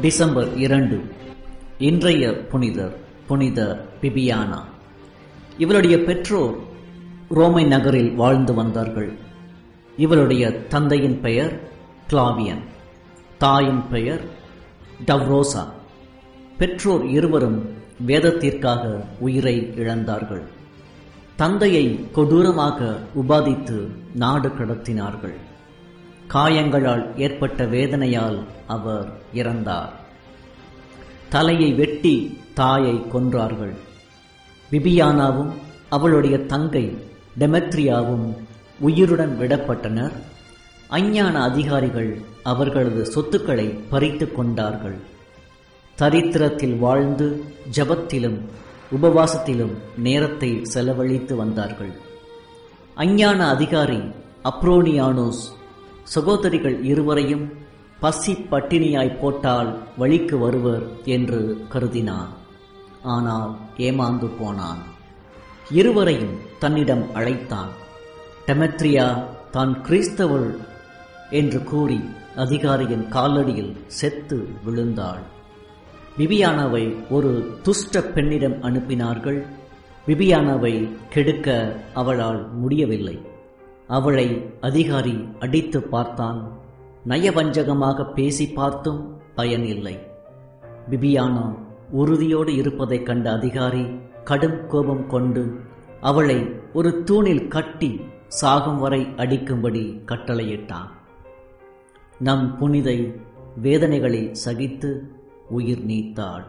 December இரண்டு இன்றைய புனிதர் புனித பிபியானா இவளுடைய பெற்றோர் ரோமை நகரில் வாழ்ந்து வந்தார்கள் இவளுடைய தந்தையின் பெயர் கிளாவியன் தாயின் பெயர் டவ்ரோசா பெற்றோர் இருவரும் வேதத்திற்காக உயிரை இழந்தார்கள் தந்தையை கொடூரமாக உபாதித்து நாடு கடத்தினார்கள் காயங்களால் ஏற்பட்ட வேதனையால் அவர் இறந்தார் தலையை வெட்டி தாயை கொன்றார்கள் பிபியானாவும் அவளுடைய தங்கை டெமெத்ரியாவும் உயிருடன் விடப்பட்டனர் அஞ்ஞான அதிகாரிகள் அவர்களது சொத்துக்களை பறித்து கொண்டார்கள் தரித்திரத்தில் வாழ்ந்து ஜபத்திலும் உபவாசத்திலும் நேரத்தை செலவழித்து வந்தார்கள் அஞ்ஞான அதிகாரி அப்ரோனியானோஸ் சகோதரிகள் இருவரையும் பசி பட்டினியாய் போட்டால் வழிக்கு வருவர் என்று கருதினான் ஆனால் ஏமாந்து போனான் இருவரையும் தன்னிடம் அழைத்தான் டெமெத்ரியா தான் கிறிஸ்தவள் என்று கூறி அதிகாரியின் காலடியில் செத்து விழுந்தாள் பிபியானாவை ஒரு துஷ்ட பெண்ணிடம் அனுப்பினார்கள் பிபியானாவை கெடுக்க அவளால் முடியவில்லை அவளை அதிகாரி அடித்து பார்த்தான் நயவஞ்சகமாக பேசி பார்த்தும் பயன் இல்லை பிபியானா உறுதியோடு இருப்பதைக் கண்ட அதிகாரி கடும் கோபம் கொண்டு அவளை ஒரு தூணில் கட்டி சாகும் வரை அடிக்கும்படி கட்டளையிட்டான் நம் புனிதை வேதனைகளை சகித்து உயிர் நீத்தாள்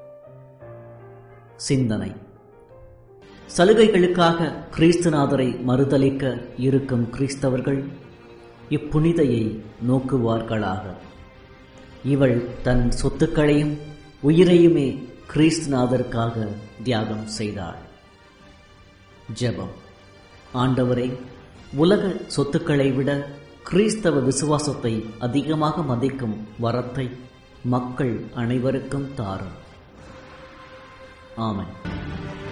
சிந்தனை சலுகைகளுக்காக கிறிஸ்துநாதரை மறுதளிக்க இருக்கும் கிறிஸ்தவர்கள் இப்புனிதையை நோக்குவார்களாக இவள் தன் சொத்துக்களையும் உயிரையுமே கிறிஸ்துநாதருக்காக தியாகம் செய்தாள் ஜெபம் ஆண்டவரே உலக சொத்துக்களை விட கிறிஸ்தவ விசுவாசத்தை அதிகமாக மதிக்கும் வரத்தை மக்கள் அனைவருக்கும் தாரும் ஆமன்